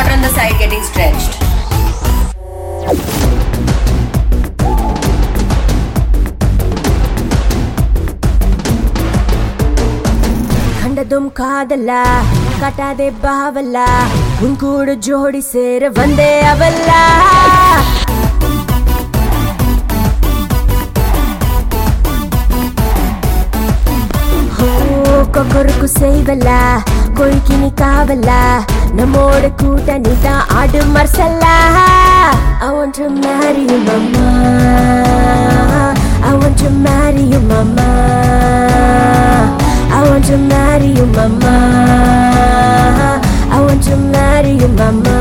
daughter on the side getting stretched. கண்டதும் காதலா காட்டாதே பாவலா உன் கூட ஜோடி சேர வந்தே அவல்லா ஓ, கொக்கருக்கு செய்வலா கொழுக்கி நீ காவலா நம்மோட கூட்ட நீ தான் ஆடு மர்சல்லா I want to marry you mama I want to marry you mama I want to marry you mama I want to marry you mama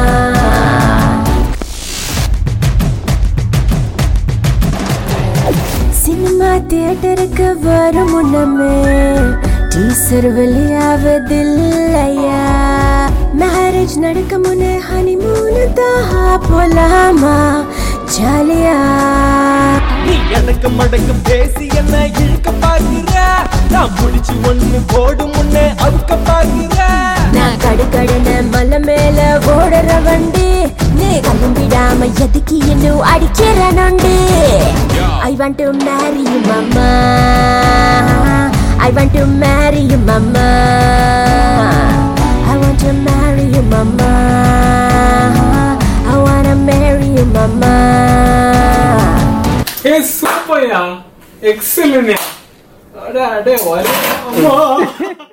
cinema தியேட்டருக்கு வரும் முன்னமே டீசர் வெளியாவதில்லையா மேரேஜ் நடக்க முன்னே ஹனிமூனு தான் போலாமா ஜாலியா நீ எனக்கு மடக்கு பேசி என்ன இழுக்க பாக்குற நான் முடிச்சு ஒண்ணு போடும் முன்னே அவுக்க பாக்குற நான் கடுக்கடன மலை மேல ஓடுற வண்டி நீ கிளம்பிடாம எதுக்கு இன்னும் அடிக்கிற நொண்டி I want to marry you mama I want to marry you mama I want to marry you mama I want marry you mama ஏ சூப்பர்யா எக்ஸலன்ட் அடே அடே வர அம்மா